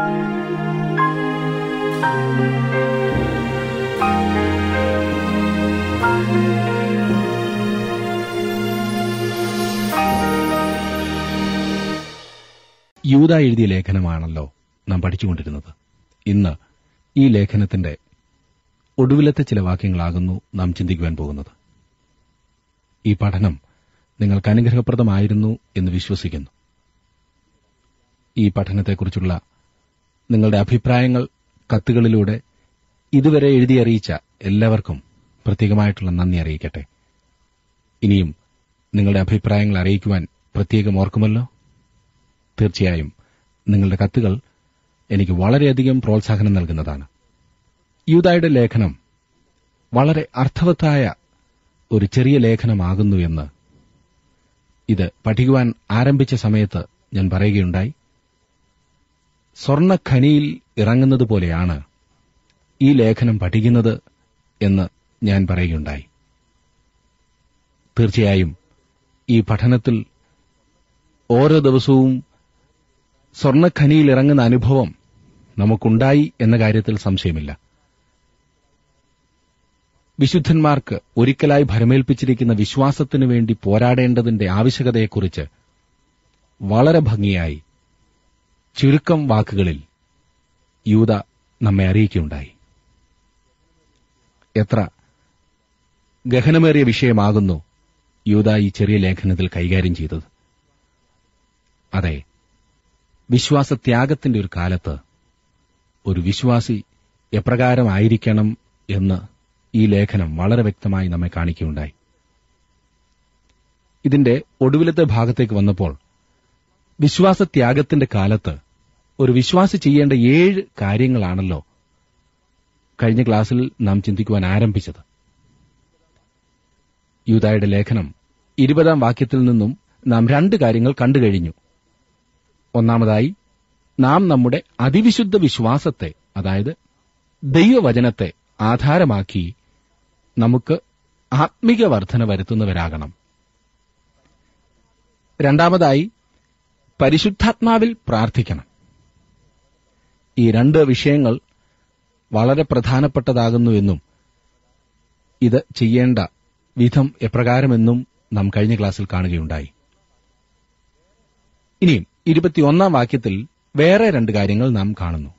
യൂത എഴുതിയ ലേഖനമാണല്ലോ നാം പഠിച്ചുകൊണ്ടിരുന്നത് ഇന്ന് ഈ ലേഖനത്തിന്റെ ഒടുവിലത്തെ ചില വാക്യങ്ങളാകുന്നു നാം ചിന്തിക്കുവാൻ പോകുന്നത് ഈ പഠനം നിങ്ങൾക്ക് അനുഗ്രഹപ്രദമായിരുന്നു എന്ന് വിശ്വസിക്കുന്നു ഈ പഠനത്തെക്കുറിച്ചുള്ള നിങ്ങളുടെ അഭിപ്രായങ്ങൾ കത്തുകളിലൂടെ ഇതുവരെ എഴുതി അറിയിച്ച എല്ലാവർക്കും പ്രത്യേകമായിട്ടുള്ള നന്ദി അറിയിക്കട്ടെ ഇനിയും നിങ്ങളുടെ അഭിപ്രായങ്ങൾ അറിയിക്കുവാൻ പ്രത്യേകം ഓർക്കുമല്ലോ തീർച്ചയായും നിങ്ങളുടെ കത്തുകൾ എനിക്ക് വളരെയധികം പ്രോത്സാഹനം നൽകുന്നതാണ് യൂതായുടെ ലേഖനം വളരെ അർത്ഥവത്തായ ഒരു ചെറിയ ലേഖനമാകുന്നു എന്ന് ഇത് പഠിക്കുവാൻ ആരംഭിച്ച സമയത്ത് ഞാൻ പറയുകയുണ്ടായി സ്വർണ്ണഖനിയിൽ ഇറങ്ങുന്നത് പോലെയാണ് ഈ ലേഖനം പഠിക്കുന്നത് എന്ന് ഞാൻ പറയുകയുണ്ടായി തീർച്ചയായും ഈ പഠനത്തിൽ ഓരോ ദിവസവും സ്വർണ്ണഖനിയിൽ ഇറങ്ങുന്ന അനുഭവം നമുക്കുണ്ടായി എന്ന കാര്യത്തിൽ സംശയമില്ല വിശുദ്ധന്മാർക്ക് ഒരിക്കലായി ഭരമേൽപ്പിച്ചിരിക്കുന്ന വിശ്വാസത്തിനു വേണ്ടി പോരാടേണ്ടതിന്റെ ആവശ്യകതയെക്കുറിച്ച് വളരെ ഭംഗിയായി ചുരുക്കം വാക്കുകളിൽ യൂത നമ്മെ അറിയിക്കുകയുണ്ടായി എത്ര ഗഹനമേറിയ വിഷയമാകുന്നു യൂത ഈ ചെറിയ ലേഖനത്തിൽ കൈകാര്യം ചെയ്തത് അതെ വിശ്വാസത്യാഗത്തിന്റെ ഒരു കാലത്ത് ഒരു വിശ്വാസി എപ്രകാരമായിരിക്കണം എന്ന് ഈ ലേഖനം വളരെ വ്യക്തമായി നമ്മെ കാണിക്കുകയുണ്ടായി ഇതിന്റെ ഒടുവിലത്തെ ഭാഗത്തേക്ക് വന്നപ്പോൾ വിശ്വാസത്യാഗത്തിന്റെ കാലത്ത് ഒരു വിശ്വാസി ചെയ്യേണ്ട ഏഴ് കാര്യങ്ങളാണല്ലോ കഴിഞ്ഞ ക്ലാസ്സിൽ നാം ചിന്തിക്കുവാൻ ആരംഭിച്ചത് യൂതായുടെ ലേഖനം ഇരുപതാം വാക്യത്തിൽ നിന്നും നാം രണ്ട് കാര്യങ്ങൾ കണ്ടു കഴിഞ്ഞു ഒന്നാമതായി നാം നമ്മുടെ അതിവിശുദ്ധ വിശ്വാസത്തെ അതായത് ദൈവവചനത്തെ ആധാരമാക്കി നമുക്ക് ആത്മിക വർധന വരുത്തുന്നവരാകണം രണ്ടാമതായി പരിശുദ്ധാത്മാവിൽ പ്രാർത്ഥിക്കണം ഈ രണ്ട് വിഷയങ്ങൾ വളരെ പ്രധാനപ്പെട്ടതാകുന്നുവെന്നും ഇത് ചെയ്യേണ്ട വിധം എപ്രകാരമെന്നും നാം കഴിഞ്ഞ ക്ലാസ്സിൽ കാണുകയുണ്ടായി ഇനിയും ഇരുപത്തിയൊന്നാം വാക്യത്തിൽ വേറെ രണ്ട് കാര്യങ്ങൾ നാം കാണുന്നു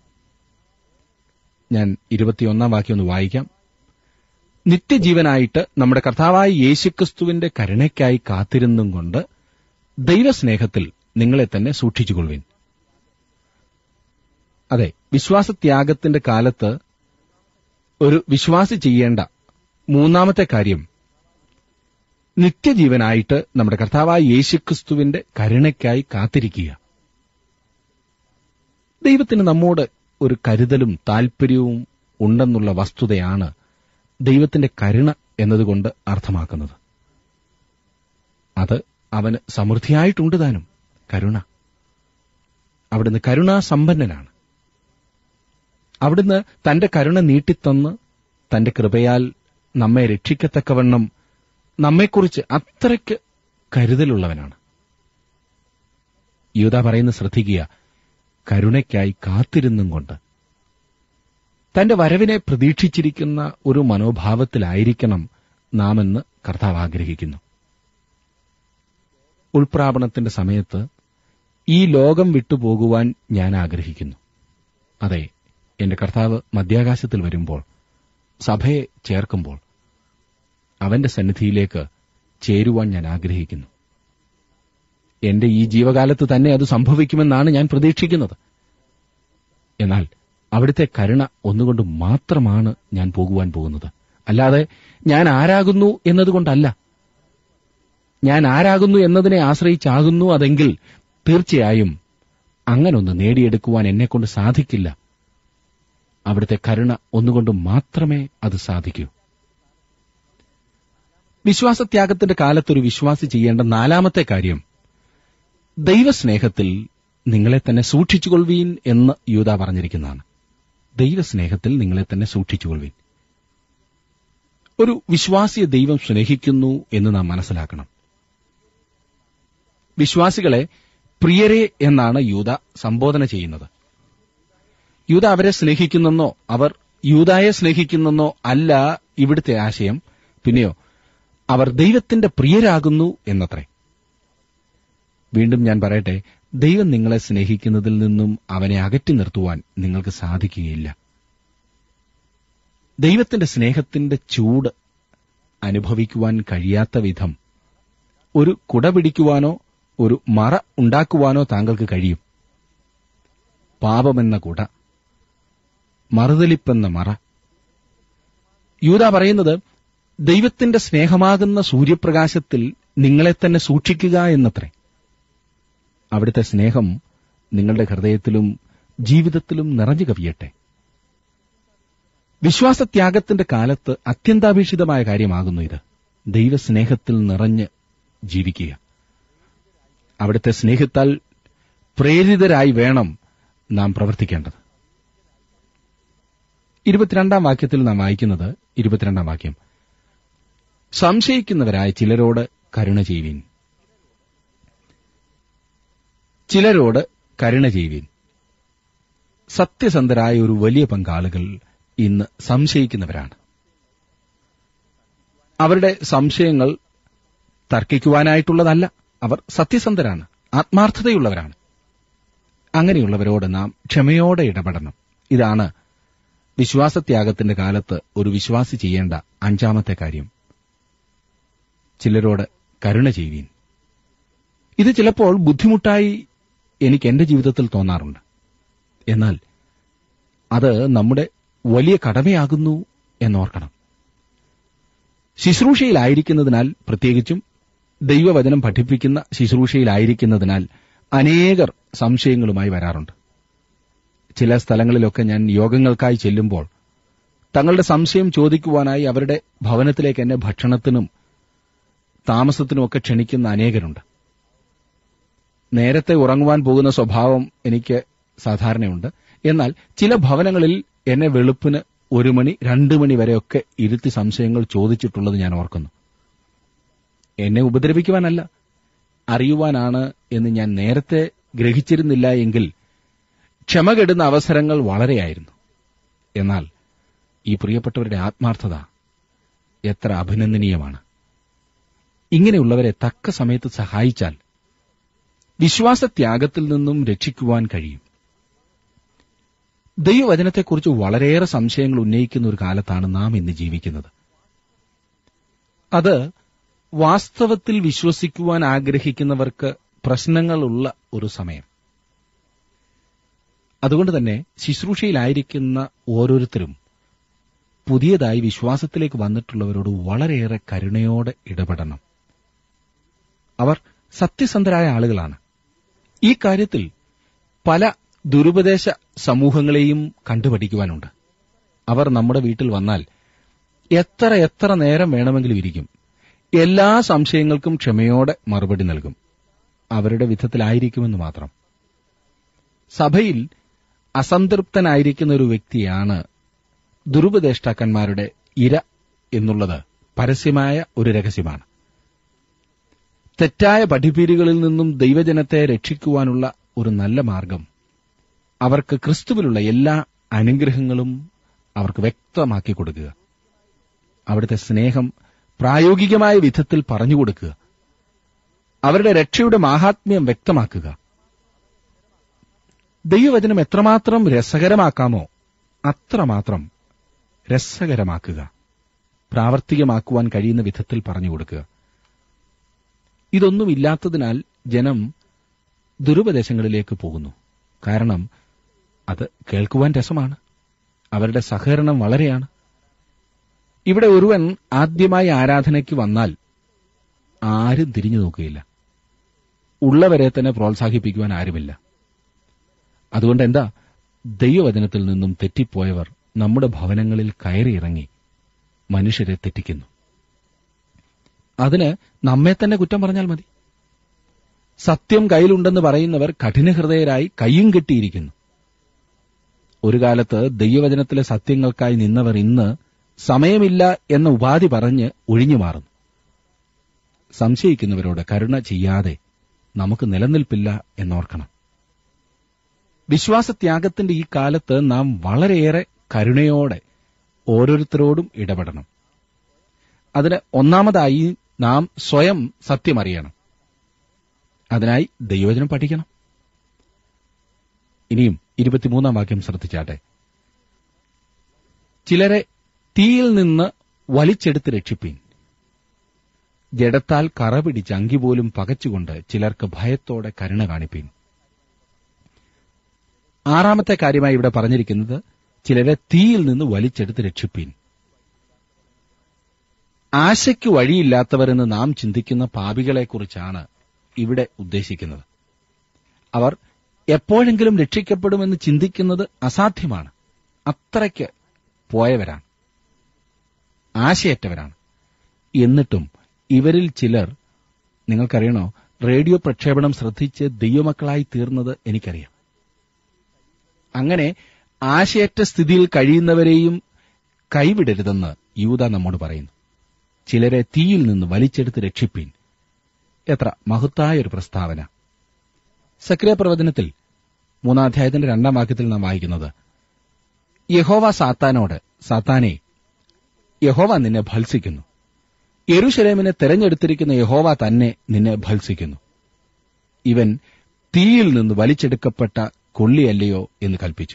ഞാൻ ഇരുപത്തിയൊന്നാം വാക്യം ഒന്ന് വായിക്കാം നിത്യജീവനായിട്ട് നമ്മുടെ കർത്താവായ യേശുക്രിസ്തുവിന്റെ കരുണയ്ക്കായി കാത്തിരുന്നും കൊണ്ട് ദൈവസ്നേഹത്തിൽ നിങ്ങളെ തന്നെ സൂക്ഷിച്ചുകൊള്ളുവിൻ അതെ വിശ്വാസത്യാഗത്തിന്റെ കാലത്ത് ഒരു വിശ്വാസി ചെയ്യേണ്ട മൂന്നാമത്തെ കാര്യം നിത്യജീവനായിട്ട് നമ്മുടെ കർത്താവായ യേശുക്രിസ്തുവിന്റെ കരുണയ്ക്കായി കാത്തിരിക്കുക ദൈവത്തിന് നമ്മോട് ഒരു കരുതലും താൽപര്യവും ഉണ്ടെന്നുള്ള വസ്തുതയാണ് ദൈവത്തിന്റെ കരുണ എന്നതുകൊണ്ട് അർത്ഥമാക്കുന്നത് അത് അവന് സമൃദ്ധിയായിട്ടുണ്ട് താനും കരുണ അവിടുന്ന് കരുണാസമ്പന്നനാണ് അവിടുന്ന് തന്റെ കരുണ നീട്ടിത്തന്ന് തന്റെ കൃപയാൽ നമ്മെ രക്ഷിക്കത്തക്കവണ്ണം നമ്മെക്കുറിച്ച് അത്രയ്ക്ക് കരുതലുള്ളവനാണ് യൂത പറയുന്ന ശ്രദ്ധിക്കുക കരുണയ്ക്കായി കാത്തിരുന്നും കൊണ്ട് തന്റെ വരവിനെ പ്രതീക്ഷിച്ചിരിക്കുന്ന ഒരു മനോഭാവത്തിലായിരിക്കണം നാമെന്ന് കർത്താവ് ആഗ്രഹിക്കുന്നു ഉൾപ്രാപണത്തിന്റെ സമയത്ത് ഈ ലോകം വിട്ടുപോകുവാൻ ഞാൻ ആഗ്രഹിക്കുന്നു അതെ എന്റെ കർത്താവ് മധ്യാകാശത്തിൽ വരുമ്പോൾ സഭയെ ചേർക്കുമ്പോൾ അവന്റെ സന്നിധിയിലേക്ക് ചേരുവാൻ ഞാൻ ആഗ്രഹിക്കുന്നു എന്റെ ഈ ജീവകാലത്ത് തന്നെ അത് സംഭവിക്കുമെന്നാണ് ഞാൻ പ്രതീക്ഷിക്കുന്നത് എന്നാൽ അവിടുത്തെ കരുണ ഒന്നുകൊണ്ട് മാത്രമാണ് ഞാൻ പോകുവാൻ പോകുന്നത് അല്ലാതെ ഞാൻ ആരാകുന്നു എന്നതുകൊണ്ടല്ല ഞാൻ ആരാകുന്നു എന്നതിനെ ആശ്രയിച്ചാകുന്നു അതെങ്കിൽ തീർച്ചയായും അങ്ങനൊന്ന് നേടിയെടുക്കുവാൻ എന്നെക്കൊണ്ട് സാധിക്കില്ല അവിടുത്തെ കരുണ ഒന്നുകൊണ്ട് മാത്രമേ അത് സാധിക്കൂ വിശ്വാസത്യാഗത്തിന്റെ കാലത്തൊരു വിശ്വാസി ചെയ്യേണ്ട നാലാമത്തെ കാര്യം ദൈവസ്നേഹത്തിൽ നിങ്ങളെ തന്നെ സൂക്ഷിച്ചുകൊള്ളുവീൻ എന്ന് യൂത പറഞ്ഞിരിക്കുന്നതാണ് ദൈവസ്നേഹത്തിൽ നിങ്ങളെ തന്നെ സൂക്ഷിച്ചുകൊള്ളുവീൻ ഒരു വിശ്വാസിയെ ദൈവം സ്നേഹിക്കുന്നു എന്ന് നാം മനസ്സിലാക്കണം വിശ്വാസികളെ പ്രിയരെ എന്നാണ് യൂത സംബോധന ചെയ്യുന്നത് യൂത അവരെ സ്നേഹിക്കുന്നെന്നോ അവർ യൂതായെ സ്നേഹിക്കുന്നെന്നോ അല്ല ഇവിടുത്തെ ആശയം പിന്നെയോ അവർ ദൈവത്തിന്റെ പ്രിയരാകുന്നു എന്നത്രേ വീണ്ടും ഞാൻ പറയട്ടെ ദൈവം നിങ്ങളെ സ്നേഹിക്കുന്നതിൽ നിന്നും അവനെ അകറ്റി നിർത്തുവാൻ നിങ്ങൾക്ക് സാധിക്കുകയില്ല ദൈവത്തിന്റെ സ്നേഹത്തിന്റെ ചൂട് അനുഭവിക്കുവാൻ കഴിയാത്ത വിധം ഒരു കുട പിടിക്കുവാനോ ഒരു മറ ഉണ്ടാക്കുവാനോ താങ്കൾക്ക് കഴിയും പാപമെന്ന കുട മറുതലിപ്പെന്ന മറ യൂത പറയുന്നത് ദൈവത്തിന്റെ സ്നേഹമാകുന്ന സൂര്യപ്രകാശത്തിൽ നിങ്ങളെ തന്നെ സൂക്ഷിക്കുക എന്നത്രേ അവിടുത്തെ സ്നേഹം നിങ്ങളുടെ ഹൃദയത്തിലും ജീവിതത്തിലും നിറഞ്ഞു കവിയട്ടെ വിശ്വാസത്യാഗത്തിന്റെ കാലത്ത് അത്യന്താപേക്ഷിതമായ കാര്യമാകുന്നു ഇത് ദൈവസ്നേഹത്തിൽ നിറഞ്ഞ് ജീവിക്കുക അവിടുത്തെ സ്നേഹത്താൽ പ്രേരിതരായി വേണം നാം പ്രവർത്തിക്കേണ്ടത് ഇരുപത്തിരണ്ടാം വാക്യത്തിൽ നാം വായിക്കുന്നത് ഇരുപത്തിരണ്ടാം വാക്യം സംശയിക്കുന്നവരായ ചിലരോട് കരുണ ചെയ്യുവിൻ ചിലരോട് കരുണ ചെയ്യുവിൻ സത്യസന്ധരായ ഒരു വലിയ പങ്കാളുകൾ ഇന്ന് സംശയിക്കുന്നവരാണ് അവരുടെ സംശയങ്ങൾ തർക്കിക്കുവാനായിട്ടുള്ളതല്ല അവർ സത്യസന്ധരാണ് ആത്മാർത്ഥതയുള്ളവരാണ് അങ്ങനെയുള്ളവരോട് നാം ക്ഷമയോടെ ഇടപെടണം ഇതാണ് വിശ്വാസത്യാഗത്തിന്റെ കാലത്ത് ഒരു വിശ്വാസി ചെയ്യേണ്ട അഞ്ചാമത്തെ കാര്യം ചിലരോട് കരുണ ചെയ്യുവീൻ ഇത് ചിലപ്പോൾ ബുദ്ധിമുട്ടായി എനിക്ക് എന്റെ ജീവിതത്തിൽ തോന്നാറുണ്ട് എന്നാൽ അത് നമ്മുടെ വലിയ കടമയാകുന്നു എന്നോർക്കണം ശുശ്രൂഷയിലായിരിക്കുന്നതിനാൽ പ്രത്യേകിച്ചും ദൈവവചനം പഠിപ്പിക്കുന്ന ശുശ്രൂഷയിലായിരിക്കുന്നതിനാൽ അനേകർ സംശയങ്ങളുമായി വരാറുണ്ട് ചില സ്ഥലങ്ങളിലൊക്കെ ഞാൻ യോഗങ്ങൾക്കായി ചെല്ലുമ്പോൾ തങ്ങളുടെ സംശയം ചോദിക്കുവാനായി അവരുടെ ഭവനത്തിലേക്ക് എന്നെ ഭക്ഷണത്തിനും താമസത്തിനുമൊക്കെ ക്ഷണിക്കുന്ന അനേകരുണ്ട് നേരത്തെ ഉറങ്ങുവാൻ പോകുന്ന സ്വഭാവം എനിക്ക് സാധാരണയുണ്ട് എന്നാൽ ചില ഭവനങ്ങളിൽ എന്നെ വെളുപ്പിന് ഒരു മണി രണ്ടു മണി വരെയൊക്കെ ഇരുത്തി സംശയങ്ങൾ ചോദിച്ചിട്ടുള്ളത് ഞാൻ ഓർക്കുന്നു എന്നെ ഉപദ്രവിക്കുവാനല്ല അറിയുവാനാണ് എന്ന് ഞാൻ നേരത്തെ ഗ്രഹിച്ചിരുന്നില്ല എങ്കിൽ ക്ഷമ കെടുന്ന അവസരങ്ങൾ വളരെയായിരുന്നു എന്നാൽ ഈ പ്രിയപ്പെട്ടവരുടെ ആത്മാർത്ഥത എത്ര അഭിനന്ദനീയമാണ് ഇങ്ങനെയുള്ളവരെ തക്ക സമയത്ത് സഹായിച്ചാൽ വിശ്വാസത്യാഗത്തിൽ നിന്നും രക്ഷിക്കുവാൻ കഴിയും ദൈവവചനത്തെക്കുറിച്ച് വളരെയേറെ സംശയങ്ങൾ ഉന്നയിക്കുന്ന ഒരു കാലത്താണ് നാം ഇന്ന് ജീവിക്കുന്നത് അത് വാസ്തവത്തിൽ വിശ്വസിക്കുവാൻ ആഗ്രഹിക്കുന്നവർക്ക് പ്രശ്നങ്ങളുള്ള ഒരു സമയം അതുകൊണ്ട് തന്നെ ശുശ്രൂഷയിലായിരിക്കുന്ന ഓരോരുത്തരും പുതിയതായി വിശ്വാസത്തിലേക്ക് വന്നിട്ടുള്ളവരോട് വളരെയേറെ കരുണയോടെ ഇടപെടണം അവർ സത്യസന്ധരായ ആളുകളാണ് ഈ കാര്യത്തിൽ പല ദുരുപദേശ സമൂഹങ്ങളെയും കണ്ടുപഠിക്കുവാനുണ്ട് അവർ നമ്മുടെ വീട്ടിൽ വന്നാൽ എത്ര എത്ര നേരം വേണമെങ്കിലും ഇരിക്കും എല്ലാ സംശയങ്ങൾക്കും ക്ഷമയോടെ മറുപടി നൽകും അവരുടെ വിധത്തിലായിരിക്കുമെന്ന് മാത്രം സഭയിൽ അസംതൃപ്തനായിരിക്കുന്ന ഒരു വ്യക്തിയാണ് ദുരുപദേഷ്ടാക്കന്മാരുടെ ഇര എന്നുള്ളത് പരസ്യമായ ഒരു രഹസ്യമാണ് തെറ്റായ പഠിപ്പീരുകളിൽ നിന്നും ദൈവജനത്തെ രക്ഷിക്കുവാനുള്ള ഒരു നല്ല മാർഗം അവർക്ക് ക്രിസ്തുവിലുള്ള എല്ലാ അനുഗ്രഹങ്ങളും അവർക്ക് വ്യക്തമാക്കി കൊടുക്കുക അവിടുത്തെ സ്നേഹം പ്രായോഗികമായ വിധത്തിൽ പറഞ്ഞുകൊടുക്കുക അവരുടെ രക്ഷയുടെ മാഹാത്മ്യം വ്യക്തമാക്കുക ദൈവവചനം എത്രമാത്രം രസകരമാക്കാമോ അത്രമാത്രം രസകരമാക്കുക പ്രാവർത്തികമാക്കുവാൻ കഴിയുന്ന വിധത്തിൽ പറഞ്ഞു കൊടുക്കുക ഇതൊന്നുമില്ലാത്തതിനാൽ ജനം ദുരുപദേശങ്ങളിലേക്ക് പോകുന്നു കാരണം അത് കേൾക്കുവാൻ രസമാണ് അവരുടെ സഹകരണം വളരെയാണ് ഇവിടെ ഒരുവൻ ആദ്യമായി ആരാധനയ്ക്ക് വന്നാൽ ആരും തിരിഞ്ഞു നോക്കുകയില്ല ഉള്ളവരെ തന്നെ പ്രോത്സാഹിപ്പിക്കുവാൻ ആരുമില്ല അതുകൊണ്ട് എന്താ ദൈവവചനത്തിൽ നിന്നും തെറ്റിപ്പോയവർ നമ്മുടെ ഭവനങ്ങളിൽ കയറിയിറങ്ങി മനുഷ്യരെ തെറ്റിക്കുന്നു അതിന് നമ്മെ തന്നെ കുറ്റം പറഞ്ഞാൽ മതി സത്യം കയ്യിലുണ്ടെന്ന് പറയുന്നവർ കഠിനഹൃദയരായി കയ്യും കെട്ടിയിരിക്കുന്നു ഒരു കാലത്ത് ദൈവവചനത്തിലെ സത്യങ്ങൾക്കായി നിന്നവർ ഇന്ന് സമയമില്ല എന്ന ഉപാധി പറഞ്ഞ് ഒഴിഞ്ഞു മാറുന്നു സംശയിക്കുന്നവരോട് കരുണ ചെയ്യാതെ നമുക്ക് നിലനിൽപ്പില്ല എന്നോർക്കണം വിശ്വാസത്യാഗത്തിന്റെ ഈ കാലത്ത് നാം വളരെയേറെ കരുണയോടെ ഓരോരുത്തരോടും ഇടപെടണം അതിന് ഒന്നാമതായി നാം സ്വയം സത്യമറിയണം അതിനായി ദൈവവചനം പഠിക്കണം ഇനിയും ഇരുപത്തിമൂന്നാം വാക്യം ശ്രദ്ധിച്ചാട്ടെ ചിലരെ തീയിൽ നിന്ന് വലിച്ചെടുത്ത് രക്ഷിപ്പീൻ ജഡത്താൽ കറ പിടിച്ച് അങ്കി പോലും പകച്ചുകൊണ്ട് ചിലർക്ക് ഭയത്തോടെ കരുണ കാണിപ്പീൻ ആറാമത്തെ കാര്യമായി ഇവിടെ പറഞ്ഞിരിക്കുന്നത് ചിലരെ തീയിൽ നിന്ന് വലിച്ചെടുത്ത് രക്ഷിപ്പീൻ ആശയ്ക്ക് വഴിയില്ലാത്തവരെന്ന് നാം ചിന്തിക്കുന്ന പാപികളെക്കുറിച്ചാണ് ഇവിടെ ഉദ്ദേശിക്കുന്നത് അവർ എപ്പോഴെങ്കിലും രക്ഷിക്കപ്പെടുമെന്ന് ചിന്തിക്കുന്നത് അസാധ്യമാണ് അത്രയ്ക്ക് പോയവരാണ് ആശയറ്റവരാണ് എന്നിട്ടും ഇവരിൽ ചിലർ നിങ്ങൾക്കറിയണോ റേഡിയോ പ്രക്ഷേപണം ശ്രദ്ധിച്ച് ദൈവമക്കളായി തീർന്നത് എനിക്കറിയാം അങ്ങനെ ആശയറ്റ സ്ഥിതിയിൽ കഴിയുന്നവരെയും കൈവിടരുതെന്ന് യൂത നമ്മോട് പറയുന്നു ചിലരെ തീയിൽ നിന്ന് വലിച്ചെടുത്ത് രക്ഷിപ്പീൻ എത്ര മഹത്തായ ഒരു പ്രസ്താവന സക്രിയ പ്രവചനത്തിൽ മൂന്നാം അധ്യായത്തിന്റെ രണ്ടാം വാക്യത്തിൽ നാം വായിക്കുന്നത് യഹോവ സാത്താനോട് സാത്താനെ യഹോവ നിന്നെ ഭത്സിക്കുന്നു യെരുശലേമിനെ തെരഞ്ഞെടുത്തിരിക്കുന്ന യഹോവ തന്നെ നിന്നെ ഭത്സിക്കുന്നു ഇവൻ തീയിൽ നിന്ന് വലിച്ചെടുക്കപ്പെട്ട കൊള്ളിയല്ലയോ എന്ന് കൽപ്പിച്ചു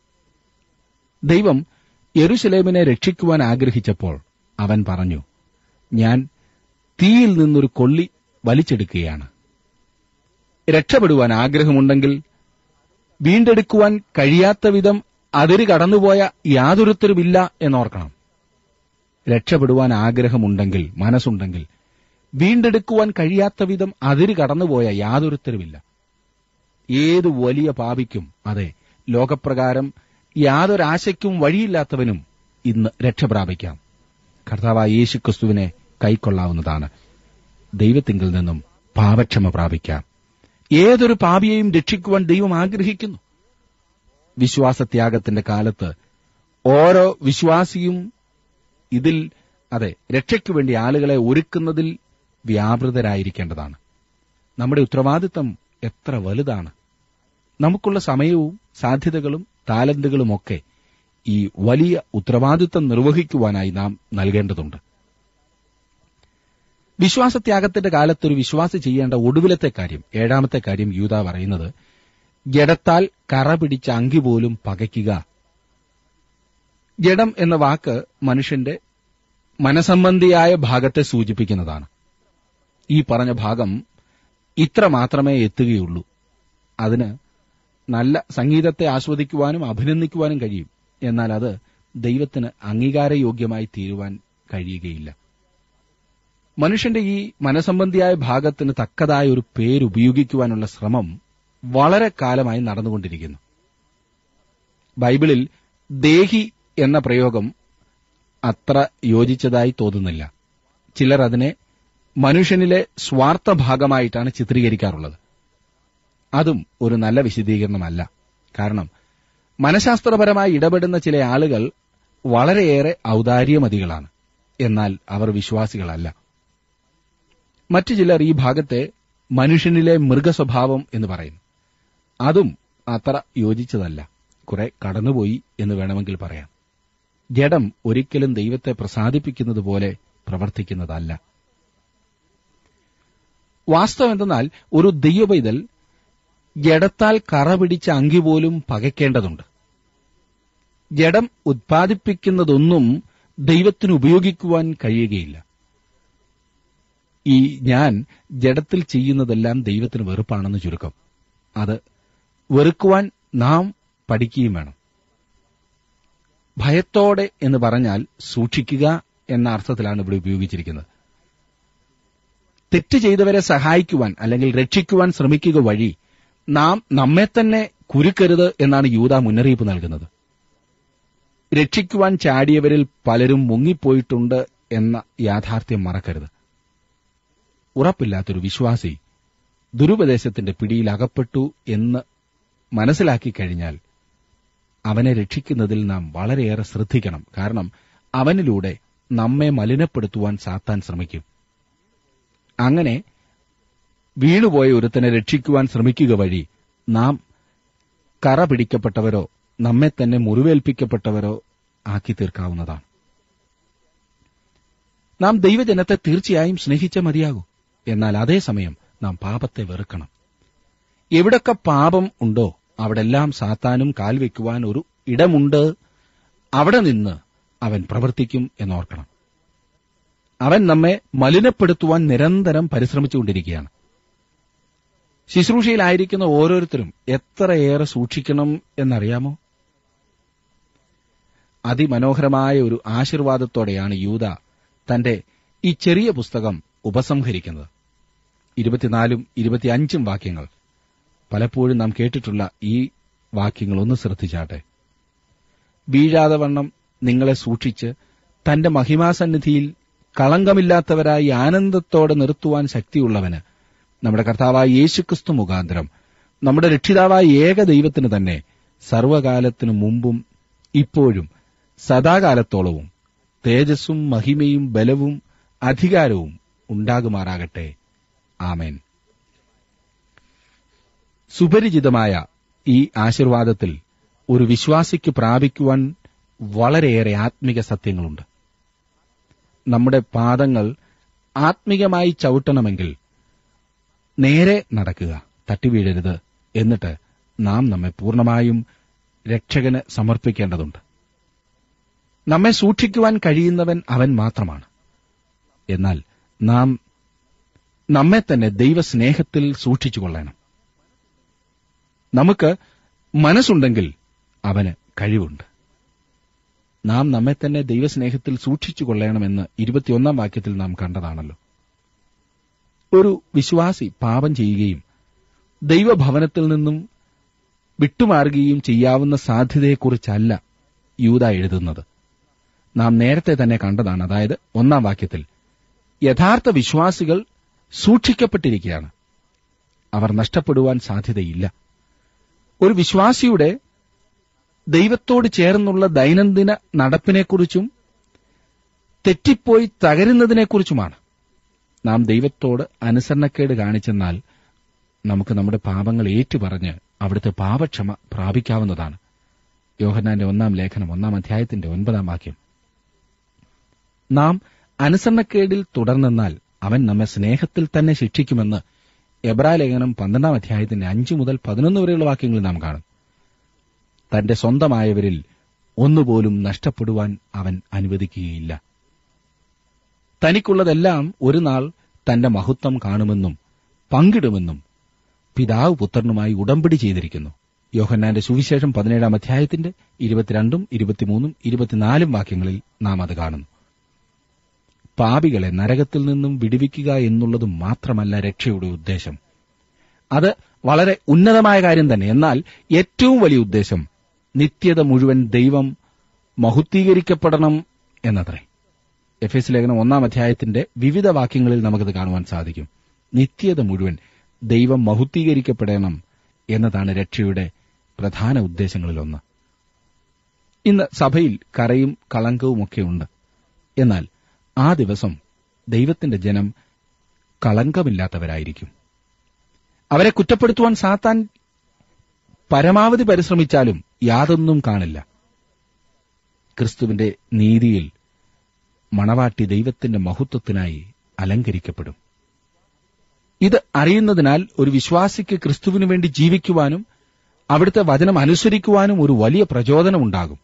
ദൈവം യെരുശലേമിനെ രക്ഷിക്കുവാൻ ആഗ്രഹിച്ചപ്പോൾ അവൻ പറഞ്ഞു ഞാൻ തീയിൽ നിന്നൊരു കൊള്ളി വലിച്ചെടുക്കുകയാണ് രക്ഷപ്പെടുവാൻ ആഗ്രഹമുണ്ടെങ്കിൽ വീണ്ടെടുക്കുവാൻ കഴിയാത്ത വിധം അതിര് കടന്നുപോയ യാതൊരുത്തരുമില്ല എന്നോർക്കണം രക്ഷപ്പെടുവാൻ ആഗ്രഹമുണ്ടെങ്കിൽ മനസ്സുണ്ടെങ്കിൽ വീണ്ടെടുക്കുവാൻ കഴിയാത്ത വിധം അതിര് കടന്നുപോയ യാതൊരുത്തരുമില്ല ഏത് വലിയ പാപിക്കും അതെ ലോകപ്രകാരം യാതൊരാശയ്ക്കും വഴിയില്ലാത്തവനും ഇന്ന് രക്ഷപ്രാപിക്കാം കർത്താവായ യേശുക്രിസ്തുവിനെ കൈക്കൊള്ളാവുന്നതാണ് ദൈവത്തിങ്കിൽ നിന്നും പാപക്ഷമ പ്രാപിക്കാം ഏതൊരു പാപിയെയും രക്ഷിക്കുവാൻ ദൈവം ആഗ്രഹിക്കുന്നു വിശ്വാസത്യാഗത്തിന്റെ കാലത്ത് ഓരോ വിശ്വാസിയും ഇതിൽ അതെ രക്ഷയ്ക്കു വേണ്ടി ആളുകളെ ഒരുക്കുന്നതിൽ വ്യാപൃതരായിരിക്കേണ്ടതാണ് നമ്മുടെ ഉത്തരവാദിത്തം എത്ര വലുതാണ് നമുക്കുള്ള സമയവും സാധ്യതകളും താലന്തുകളുമൊക്കെ ഈ വലിയ ഉത്തരവാദിത്തം നിർവഹിക്കുവാനായി നാം നൽകേണ്ടതുണ്ട് വിശ്വാസത്യാഗത്തിന്റെ കാലത്ത് ഒരു വിശ്വാസി ചെയ്യേണ്ട ഒടുവിലത്തെ കാര്യം ഏഴാമത്തെ കാര്യം യൂത പറയുന്നത് ജഡത്താൽ കറ പിടിച്ച അങ്കി പോലും പകയ്ക്കുക ജഡം എന്ന വാക്ക് മനുഷ്യന്റെ മനസംബന്ധിയായ ഭാഗത്തെ സൂചിപ്പിക്കുന്നതാണ് ഈ പറഞ്ഞ ഭാഗം ഇത്ര മാത്രമേ എത്തുകയുള്ളൂ അതിന് നല്ല സംഗീതത്തെ ആസ്വദിക്കുവാനും അഭിനന്ദിക്കുവാനും കഴിയും എന്നാൽ അത് ദൈവത്തിന് അംഗീകാരയോഗ്യമായി തീരുവാൻ കഴിയുകയില്ല മനുഷ്യന്റെ ഈ മനസംബന്ധിയായ ഭാഗത്തിന് തക്കതായ ഒരു പേരുപയോഗിക്കുവാനുള്ള ശ്രമം വളരെ കാലമായി നടന്നുകൊണ്ടിരിക്കുന്നു ബൈബിളിൽ ദേഹി എന്ന പ്രയോഗം അത്ര യോജിച്ചതായി തോന്നുന്നില്ല ചിലർ അതിനെ മനുഷ്യനിലെ സ്വാർത്ഥ ഭാഗമായിട്ടാണ് ചിത്രീകരിക്കാറുള്ളത് അതും ഒരു നല്ല വിശദീകരണമല്ല കാരണം മനഃശാസ്ത്രപരമായി ഇടപെടുന്ന ചില ആളുകൾ വളരെയേറെ ഔദാര്യമതികളാണ് എന്നാൽ അവർ വിശ്വാസികളല്ല മറ്റു ചിലർ ഈ ഭാഗത്തെ മനുഷ്യനിലെ മൃഗസ്വഭാവം എന്ന് പറയുന്നു അതും അത്ര യോജിച്ചതല്ല കുറെ കടന്നുപോയി എന്ന് വേണമെങ്കിൽ പറയാം ജഡം ഒരിക്കലും ദൈവത്തെ പ്രസാദിപ്പിക്കുന്നത് പോലെ പ്രവർത്തിക്കുന്നതല്ല വാസ്തവം എന്തെന്നാൽ ഒരു ദൈവപൈതൽ ജഡത്താൽ കറ പിടിച്ച അങ്കി പോലും പകയ്ക്കേണ്ടതുണ്ട് ജഡം ഉത്പാദിപ്പിക്കുന്നതൊന്നും ദൈവത്തിന് ഉപയോഗിക്കുവാൻ കഴിയുകയില്ല ഈ ഞാൻ ജഡത്തിൽ ചെയ്യുന്നതെല്ലാം ദൈവത്തിന് വെറുപ്പാണെന്ന് ചുരുക്കം അത് വെറുക്കുവാൻ നാം പഠിക്കുകയും വേണം ഭയത്തോടെ എന്ന് പറഞ്ഞാൽ സൂക്ഷിക്കുക എന്ന അർത്ഥത്തിലാണ് ഇവിടെ ഉപയോഗിച്ചിരിക്കുന്നത് തെറ്റ് ചെയ്തവരെ സഹായിക്കുവാൻ അല്ലെങ്കിൽ രക്ഷിക്കുവാൻ ശ്രമിക്കുക വഴി നാം നമ്മെ തന്നെ കുരുക്കരുത് എന്നാണ് യൂത മുന്നറിയിപ്പ് നൽകുന്നത് രക്ഷിക്കുവാൻ ചാടിയവരിൽ പലരും മുങ്ങിപ്പോയിട്ടുണ്ട് എന്ന യാഥാർത്ഥ്യം മറക്കരുത് ഉറപ്പില്ലാത്തൊരു വിശ്വാസി ദുരുപദേശത്തിന്റെ പിടിയിൽ അകപ്പെട്ടു എന്ന് മനസ്സിലാക്കി കഴിഞ്ഞാൽ അവനെ രക്ഷിക്കുന്നതിൽ നാം വളരെയേറെ ശ്രദ്ധിക്കണം കാരണം അവനിലൂടെ നമ്മെ മലിനപ്പെടുത്തുവാൻ സാത്താൻ ശ്രമിക്കും അങ്ങനെ വീണുപോയ ഒരുത്തനെ രക്ഷിക്കുവാൻ ശ്രമിക്കുക വഴി നാം കറ പിടിക്കപ്പെട്ടവരോ നമ്മെ തന്നെ മുറിവേൽപ്പിക്കപ്പെട്ടവരോ ആക്കി തീർക്കാവുന്നതാണ് നാം ദൈവജനത്തെ തീർച്ചയായും സ്നേഹിച്ച മതിയാകൂ എന്നാൽ അതേസമയം നാം പാപത്തെ വെറുക്കണം എവിടൊക്കെ പാപം ഉണ്ടോ അവിടെല്ലാം സാത്താനും കാൽവെക്കുവാൻ ഒരു ഇടമുണ്ട് അവിടെ നിന്ന് അവൻ പ്രവർത്തിക്കും എന്നോർക്കണം അവൻ നമ്മെ മലിനപ്പെടുത്തുവാൻ നിരന്തരം പരിശ്രമിച്ചുകൊണ്ടിരിക്കുകയാണ് ശുശ്രൂഷയിലായിരിക്കുന്ന ഓരോരുത്തരും എത്രയേറെ സൂക്ഷിക്കണം എന്നറിയാമോ അതിമനോഹരമായ ഒരു ആശീർവാദത്തോടെയാണ് യൂത തന്റെ ഈ ചെറിയ പുസ്തകം ഉപസംഹരിക്കുന്നത് ഇരുപത്തിനാലും ഇരുപത്തിയഞ്ചും വാക്യങ്ങൾ പലപ്പോഴും നാം കേട്ടിട്ടുള്ള ഈ വാക്യങ്ങൾ ഒന്ന് ശ്രദ്ധിച്ചാട്ടെ വീഴാതെ വണ്ണം നിങ്ങളെ സൂക്ഷിച്ച് തന്റെ മഹിമാസന്നിധിയിൽ കളങ്കമില്ലാത്തവരായി ആനന്ദത്തോടെ നിർത്തുവാൻ ശക്തിയുള്ളവന് നമ്മുടെ കർത്താവായ യേശുക്രിസ്തു മുഖാന്തരം നമ്മുടെ രക്ഷിതാവായ ഏക ദൈവത്തിന് തന്നെ സർവകാലത്തിനു മുമ്പും ഇപ്പോഴും സദാകാലത്തോളവും തേജസ്സും മഹിമയും ബലവും അധികാരവും ഉണ്ടാകുമാറാകട്ടെ ആമേൻ സുപരിചിതമായ ഈ ആശീർവാദത്തിൽ ഒരു വിശ്വാസിക്ക് പ്രാപിക്കുവാൻ വളരെയേറെ ആത്മിക സത്യങ്ങളുണ്ട് നമ്മുടെ പാദങ്ങൾ ആത്മികമായി ചവിട്ടണമെങ്കിൽ നേരെ നടക്കുക തട്ടിവീഴരുത് എന്നിട്ട് നാം നമ്മെ പൂർണ്ണമായും രക്ഷകന് സമർപ്പിക്കേണ്ടതുണ്ട് നമ്മെ സൂക്ഷിക്കുവാൻ കഴിയുന്നവൻ അവൻ മാത്രമാണ് എന്നാൽ നാം നമ്മെ തന്നെ ദൈവസ്നേഹത്തിൽ സൂക്ഷിച്ചുകൊള്ളണം നമുക്ക് മനസ്സുണ്ടെങ്കിൽ അവന് കഴിവുണ്ട് നാം നമ്മെ തന്നെ ദൈവസ്നേഹത്തിൽ സൂക്ഷിച്ചു കൊള്ളണമെന്ന് ഇരുപത്തിയൊന്നാം വാക്യത്തിൽ നാം കണ്ടതാണല്ലോ ഒരു വിശ്വാസി പാപം ചെയ്യുകയും ദൈവഭവനത്തിൽ നിന്നും വിട്ടുമാറുകയും ചെയ്യാവുന്ന സാധ്യതയെക്കുറിച്ചല്ല യൂത എഴുതുന്നത് നാം നേരത്തെ തന്നെ കണ്ടതാണ് അതായത് ഒന്നാം വാക്യത്തിൽ യഥാർത്ഥ വിശ്വാസികൾ സൂക്ഷിക്കപ്പെട്ടിരിക്കുകയാണ് അവർ നഷ്ടപ്പെടുവാൻ സാധ്യതയില്ല ഒരു വിശ്വാസിയുടെ ദൈവത്തോട് ചേർന്നുള്ള ദൈനംദിന നടപ്പിനെക്കുറിച്ചും തെറ്റിപ്പോയി തകരുന്നതിനെക്കുറിച്ചുമാണ് നാം ദൈവത്തോട് അനുസരണക്കേട് കാണിച്ചെന്നാൽ നമുക്ക് നമ്മുടെ പാപങ്ങൾ ഏറ്റുപറഞ്ഞ് അവിടുത്തെ പാപക്ഷമ പ്രാപിക്കാവുന്നതാണ് യോഹന്നാന്റെ ഒന്നാം ലേഖനം ഒന്നാം അധ്യായത്തിന്റെ ഒൻപതാം വാക്യം നാം അനുസരണക്കേടിൽ തുടർന്നെന്നാൽ അവൻ നമ്മെ സ്നേഹത്തിൽ തന്നെ ശിക്ഷിക്കുമെന്ന് എബ്രാ ലേഖനം പന്ത്രണ്ടാം അധ്യായത്തിന്റെ അഞ്ചു മുതൽ പതിനൊന്ന് വരെയുള്ള വാക്യങ്ങളിൽ നാം കാണും തന്റെ സ്വന്തമായവരിൽ ഒന്നുപോലും നഷ്ടപ്പെടുവാൻ അവൻ അനുവദിക്കുകയില്ല തനിക്കുള്ളതെല്ലാം ഒരു നാൾ തന്റെ മഹത്വം കാണുമെന്നും പങ്കിടുമെന്നും പിതാവ് പുത്രനുമായി ഉടമ്പടി ചെയ്തിരിക്കുന്നു യോഹന്നാന്റെ സുവിശേഷം പതിനേഴാം അധ്യായത്തിന്റെ ഇരുപത്തിരണ്ടും ഇരുപത്തിമൂന്നും ഇരുപത്തിനാലും വാക്യങ്ങളിൽ നാം അത് കാണുന്നു പാപികളെ നരകത്തിൽ നിന്നും വിടുവിക്കുക എന്നുള്ളത് മാത്രമല്ല രക്ഷയുടെ ഉദ്ദേശം അത് വളരെ ഉന്നതമായ കാര്യം തന്നെ എന്നാൽ ഏറ്റവും വലിയ ഉദ്ദേശം നിത്യത മുഴുവൻ ദൈവം മഹുദ്ധീകരിക്കപ്പെടണം എന്നത്രേ എഫ് എസ് ലേഖനം ഒന്നാം അധ്യായത്തിന്റെ വിവിധ വാക്യങ്ങളിൽ നമുക്കത് കാണുവാൻ സാധിക്കും നിത്യത മുഴുവൻ ദൈവം മഹുദ്ധീകരിക്കപ്പെടണം എന്നതാണ് രക്ഷയുടെ പ്രധാന ഉദ്ദേശങ്ങളിലൊന്ന് ഇന്ന് സഭയിൽ കറയും കളങ്കവുമൊക്കെ ഉണ്ട് എന്നാൽ ആ ദിവസം ദൈവത്തിന്റെ ജനം കളങ്കമില്ലാത്തവരായിരിക്കും അവരെ കുറ്റപ്പെടുത്തുവാൻ സാത്താൻ പരമാവധി പരിശ്രമിച്ചാലും യാതൊന്നും കാണില്ല ക്രിസ്തുവിന്റെ നീതിയിൽ മണവാട്ടി ദൈവത്തിന്റെ മഹത്വത്തിനായി അലങ്കരിക്കപ്പെടും ഇത് അറിയുന്നതിനാൽ ഒരു വിശ്വാസിക്ക് ക്രിസ്തുവിനു വേണ്ടി ജീവിക്കുവാനും അവിടുത്തെ വചനം അനുസരിക്കുവാനും ഒരു വലിയ പ്രചോദനമുണ്ടാകും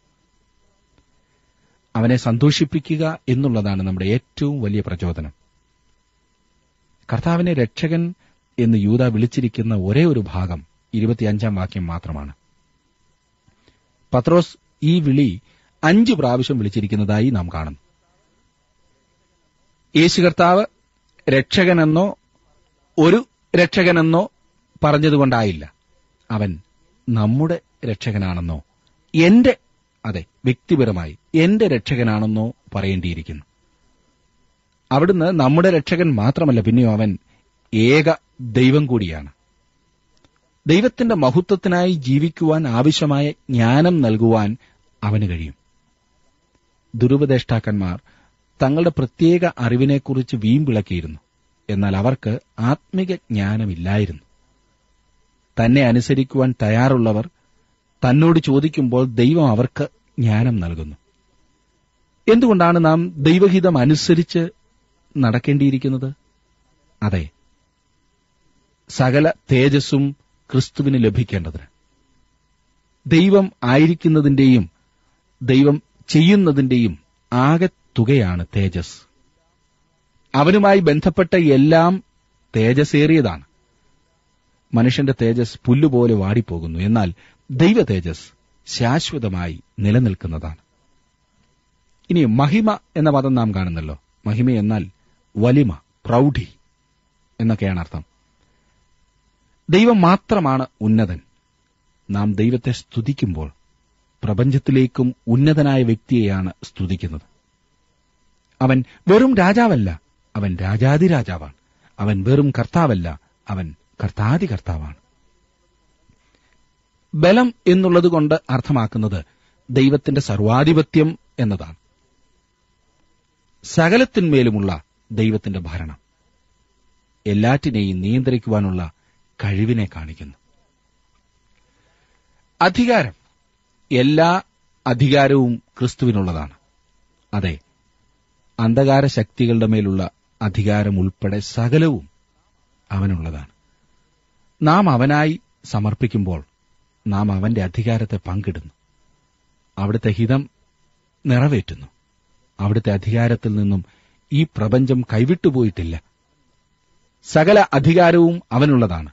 അവനെ സന്തോഷിപ്പിക്കുക എന്നുള്ളതാണ് നമ്മുടെ ഏറ്റവും വലിയ പ്രചോദനം കർത്താവിനെ രക്ഷകൻ എന്ന് യൂത വിളിച്ചിരിക്കുന്ന ഒരേ ഒരു ഭാഗം ഇരുപത്തിയഞ്ചാം വാക്യം മാത്രമാണ് പത്രോസ് ഈ വിളി അഞ്ച് പ്രാവശ്യം വിളിച്ചിരിക്കുന്നതായി നാം കാണുന്നു യേശു കർത്താവ് രക്ഷകനെന്നോ ഒരു രക്ഷകനെന്നോ പറഞ്ഞതുകൊണ്ടായില്ല അവൻ നമ്മുടെ രക്ഷകനാണെന്നോ എന്റെ അതെ വ്യക്തിപരമായി എന്റെ രക്ഷകനാണെന്നോ പറയേണ്ടിയിരിക്കുന്നു അവിടുന്ന് നമ്മുടെ രക്ഷകൻ മാത്രമല്ല പിന്നെയോ അവൻ ഏക ദൈവം കൂടിയാണ് ദൈവത്തിന്റെ മഹത്വത്തിനായി ജീവിക്കുവാൻ ആവശ്യമായ ജ്ഞാനം നൽകുവാൻ അവന് കഴിയും ദുരുപദേഷ്ടാക്കന്മാർ തങ്ങളുടെ പ്രത്യേക അറിവിനെക്കുറിച്ച് വീമ്പിളക്കിയിരുന്നു എന്നാൽ അവർക്ക് ആത്മിക ജ്ഞാനമില്ലായിരുന്നു തന്നെ അനുസരിക്കുവാൻ തയ്യാറുള്ളവർ തന്നോട് ചോദിക്കുമ്പോൾ ദൈവം അവർക്ക് ജ്ഞാനം നൽകുന്നു എന്തുകൊണ്ടാണ് നാം ദൈവഹിതം അനുസരിച്ച് നടക്കേണ്ടിയിരിക്കുന്നത് അതെ സകല തേജസ്സും ക്രിസ്തുവിന് ലഭിക്കേണ്ടതിന് ദൈവം ആയിരിക്കുന്നതിന്റെയും ദൈവം ചെയ്യുന്നതിന്റെയും ആകെ തുകയാണ് തേജസ് അവനുമായി ബന്ധപ്പെട്ട എല്ലാം തേജസ്സേറിയതാണ് മനുഷ്യന്റെ തേജസ് പുല്ലുപോലെ വാടിപ്പോകുന്നു എന്നാൽ ദൈവ തേജസ് ശാശ്വതമായി നിലനിൽക്കുന്നതാണ് ഇനി മഹിമ എന്ന പദം നാം കാണുന്നല്ലോ മഹിമ എന്നാൽ വലിമ പ്രൗഢി എന്നൊക്കെയാണ് അർത്ഥം ദൈവം മാത്രമാണ് ഉന്നതൻ നാം ദൈവത്തെ സ്തുതിക്കുമ്പോൾ പ്രപഞ്ചത്തിലേക്കും ഉന്നതനായ വ്യക്തിയെയാണ് സ്തുതിക്കുന്നത് അവൻ വെറും രാജാവല്ല അവൻ രാജാതിരാജാവാണ് അവൻ വെറും കർത്താവല്ല അവൻ കർത്താതി കർത്താവാണ് ബലം എന്നുള്ളതുകൊണ്ട് അർത്ഥമാക്കുന്നത് ദൈവത്തിന്റെ സർവാധിപത്യം എന്നതാണ് സകലത്തിന്മേലുമുള്ള ദൈവത്തിന്റെ ഭരണം എല്ലാറ്റിനെയും നിയന്ത്രിക്കുവാനുള്ള കഴിവിനെ കാണിക്കുന്നു അധികാരം എല്ലാ അധികാരവും ക്രിസ്തുവിനുള്ളതാണ് അതെ അന്ധകാര ശക്തികളുടെ മേലുള്ള അധികാരം ഉൾപ്പെടെ സകലവും അവനുള്ളതാണ് നാം അവനായി സമർപ്പിക്കുമ്പോൾ നാം അവന്റെ അധികാരത്തെ പങ്കിടുന്നു അവിടുത്തെ ഹിതം നിറവേറ്റുന്നു അവിടുത്തെ അധികാരത്തിൽ നിന്നും ഈ പ്രപഞ്ചം കൈവിട്ടുപോയിട്ടില്ല സകല അധികാരവും അവനുള്ളതാണ്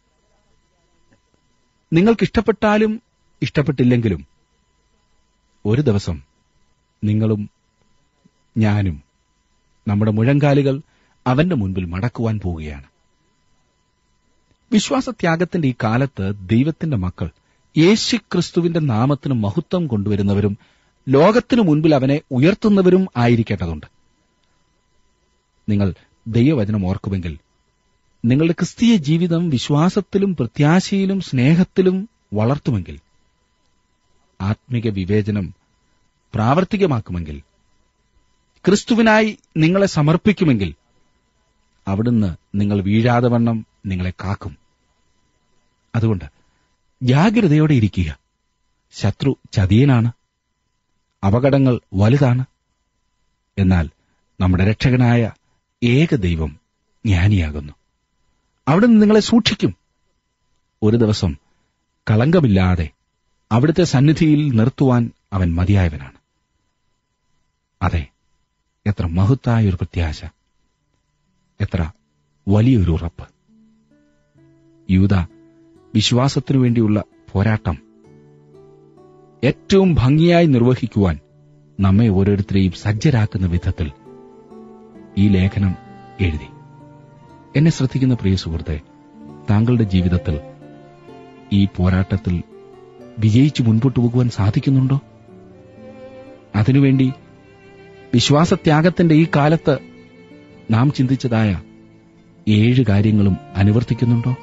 നിങ്ങൾക്കിഷ്ടപ്പെട്ടാലും ഇഷ്ടപ്പെട്ടില്ലെങ്കിലും ഒരു ദിവസം നിങ്ങളും ഞാനും നമ്മുടെ മുഴങ്കാലുകൾ അവന്റെ മുൻപിൽ മടക്കുവാൻ പോവുകയാണ് വിശ്വാസത്യാഗത്തിന്റെ ഈ കാലത്ത് ദൈവത്തിന്റെ മക്കൾ യേശു ക്രിസ്തുവിന്റെ നാമത്തിന് മഹത്വം കൊണ്ടുവരുന്നവരും ലോകത്തിനു മുൻപിൽ അവനെ ഉയർത്തുന്നവരും ആയിരിക്കേണ്ടതുണ്ട് നിങ്ങൾ ദൈവവചനം ഓർക്കുമെങ്കിൽ നിങ്ങളുടെ ക്രിസ്തീയ ജീവിതം വിശ്വാസത്തിലും പ്രത്യാശയിലും സ്നേഹത്തിലും വളർത്തുമെങ്കിൽ ആത്മിക വിവേചനം പ്രാവർത്തികമാക്കുമെങ്കിൽ ക്രിസ്തുവിനായി നിങ്ങളെ സമർപ്പിക്കുമെങ്കിൽ അവിടുന്ന് നിങ്ങൾ വീഴാതെ വണ്ണം നിങ്ങളെ കാക്കും അതുകൊണ്ട് ജാഗ്രതയോടെ ഇരിക്കുക ശത്രു ചതിയനാണ് അപകടങ്ങൾ വലുതാണ് എന്നാൽ നമ്മുടെ രക്ഷകനായ ഏക ദൈവം ജ്ഞാനിയാകുന്നു അവിടുന്ന് നിങ്ങളെ സൂക്ഷിക്കും ഒരു ദിവസം കളങ്കമില്ലാതെ അവിടുത്തെ സന്നിധിയിൽ നിർത്തുവാൻ അവൻ മതിയായവനാണ് അതെ എത്ര മഹത്തായ ഒരു പ്രത്യാശ എത്ര വലിയൊരു ഉറപ്പ് യൂത വിശ്വാസത്തിനു വേണ്ടിയുള്ള പോരാട്ടം ഏറ്റവും ഭംഗിയായി നിർവഹിക്കുവാൻ നമ്മെ ഓരോരുത്തരെയും സജ്ജരാക്കുന്ന വിധത്തിൽ ഈ ലേഖനം എഴുതി എന്നെ ശ്രദ്ധിക്കുന്ന പ്രിയ സുഹൃത്തെ താങ്കളുടെ ജീവിതത്തിൽ ഈ പോരാട്ടത്തിൽ വിജയിച്ചു മുൻപോട്ട് പോകുവാൻ സാധിക്കുന്നുണ്ടോ അതിനുവേണ്ടി വിശ്വാസത്യാഗത്തിന്റെ ഈ കാലത്ത് നാം ചിന്തിച്ചതായ ഏഴ് കാര്യങ്ങളും അനുവർത്തിക്കുന്നുണ്ടോ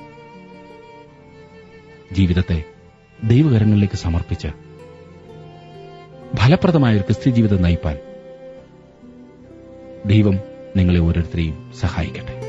ജീവിതത്തെ ദൈവകരങ്ങളിലേക്ക് സമർപ്പിച്ച് ഫലപ്രദമായ ഒരു ക്രിസ്ത്യ ജീവിതം നയിപ്പാൻ ദൈവം നിങ്ങളെ ഓരോരുത്തരെയും സഹായിക്കട്ടെ